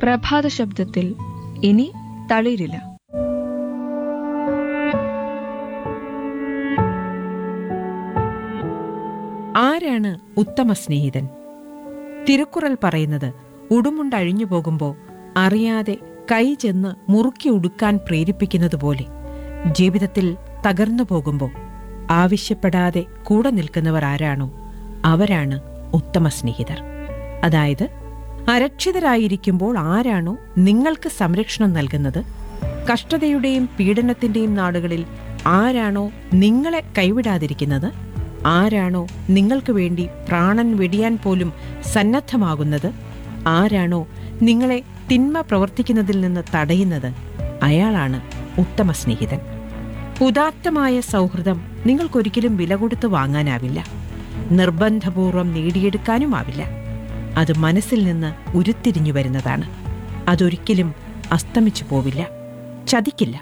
പ്രഭാത ശബ്ദത്തിൽ ഇനി തളിരില്ല ആരാണ് ഉത്തമ സ്നേഹിതൻ തിരുക്കുറൽ പറയുന്നത് ഉടുമുണ്ടഴിഞ്ഞു പോകുമ്പോൾ അറിയാതെ കൈ ചെന്ന് മുറുക്കി ഉടുക്കാൻ പ്രേരിപ്പിക്കുന്നത് പോലെ ജീവിതത്തിൽ തകർന്നു പോകുമ്പോൾ ആവശ്യപ്പെടാതെ കൂടെ നിൽക്കുന്നവർ ആരാണോ അവരാണ് ഉത്തമ സ്നേഹിതർ അതായത് അരക്ഷിതരായിരിക്കുമ്പോൾ ആരാണോ നിങ്ങൾക്ക് സംരക്ഷണം നൽകുന്നത് കഷ്ടതയുടെയും പീഡനത്തിന്റെയും നാടുകളിൽ ആരാണോ നിങ്ങളെ കൈവിടാതിരിക്കുന്നത് ആരാണോ നിങ്ങൾക്ക് വേണ്ടി പ്രാണൻ വെടിയാൻ പോലും സന്നദ്ധമാകുന്നത് ആരാണോ നിങ്ങളെ തിന്മ പ്രവർത്തിക്കുന്നതിൽ നിന്ന് തടയുന്നത് അയാളാണ് ഉത്തമ സ്നേഹിതൻ ഉദാത്തമായ സൗഹൃദം നിങ്ങൾക്കൊരിക്കലും വില കൊടുത്ത് വാങ്ങാനാവില്ല നിർബന്ധപൂർവം നേടിയെടുക്കാനുമാവില്ല അത് മനസ്സിൽ നിന്ന് ഉരുത്തിരിഞ്ഞു വരുന്നതാണ് അതൊരിക്കലും അസ്തമിച്ചു പോവില്ല ചതിക്കില്ല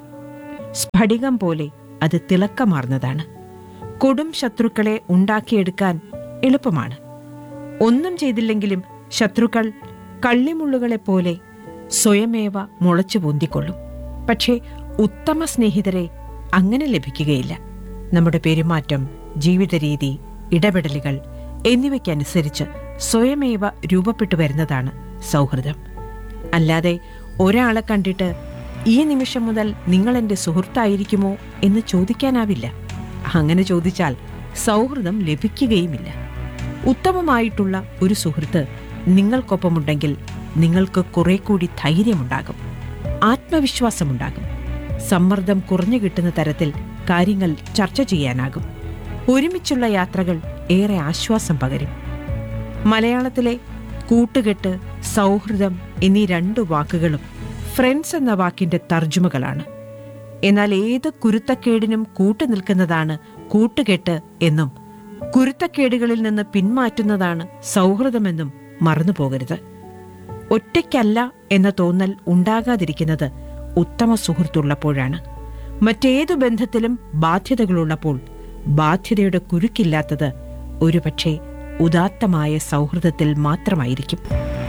സ്ഫടികം പോലെ അത് തിളക്കമാർന്നതാണ് കൊടും ശത്രുക്കളെ ഉണ്ടാക്കിയെടുക്കാൻ എളുപ്പമാണ് ഒന്നും ചെയ്തില്ലെങ്കിലും ശത്രുക്കൾ കള്ളിമുള്ളുകളെപ്പോലെ സ്വയമേവ മുളച്ചു പൊന്തിക്കൊള്ളും പക്ഷേ ഉത്തമ സ്നേഹിതരെ അങ്ങനെ ലഭിക്കുകയില്ല നമ്മുടെ പെരുമാറ്റം ജീവിതരീതി ഇടപെടലുകൾ എന്നിവയ്ക്കനുസരിച്ച് സ്വയമേവ രൂപപ്പെട്ടു വരുന്നതാണ് സൗഹൃദം അല്ലാതെ ഒരാളെ കണ്ടിട്ട് ഈ നിമിഷം മുതൽ നിങ്ങൾ എൻ്റെ സുഹൃത്തായിരിക്കുമോ എന്ന് ചോദിക്കാനാവില്ല അങ്ങനെ ചോദിച്ചാൽ സൗഹൃദം ലഭിക്കുകയുമില്ല ഉത്തമമായിട്ടുള്ള ഒരു സുഹൃത്ത് നിങ്ങൾക്കൊപ്പമുണ്ടെങ്കിൽ നിങ്ങൾക്ക് കുറെ കൂടി ധൈര്യമുണ്ടാകും ആത്മവിശ്വാസമുണ്ടാകും സമ്മർദ്ദം കുറഞ്ഞു കിട്ടുന്ന തരത്തിൽ കാര്യങ്ങൾ ചർച്ച ചെയ്യാനാകും ഒരുമിച്ചുള്ള യാത്രകൾ ഏറെ ആശ്വാസം പകരും മലയാളത്തിലെ കൂട്ടുകെട്ട് സൗഹൃദം എന്നീ രണ്ടു വാക്കുകളും ഫ്രണ്ട്സ് എന്ന വാക്കിന്റെ തർജ്ജമകളാണ് എന്നാൽ ഏത് കുരുത്തക്കേടിനും കൂട്ടുനിൽക്കുന്നതാണ് കൂട്ടുകെട്ട് എന്നും കുരുത്തക്കേടുകളിൽ നിന്ന് പിന്മാറ്റുന്നതാണ് സൗഹൃദമെന്നും മറന്നുപോകരുത് ഒറ്റയ്ക്കല്ല എന്ന തോന്നൽ ഉണ്ടാകാതിരിക്കുന്നത് ഉത്തമ സുഹൃത്തുള്ളപ്പോഴാണ് മറ്റേതു ബന്ധത്തിലും ബാധ്യതകളുള്ളപ്പോൾ ബാധ്യതയുടെ കുരുക്കില്ലാത്തത് ഒരുപക്ഷെ ഉദാത്തമായ സൗഹൃദത്തിൽ മാത്രമായിരിക്കും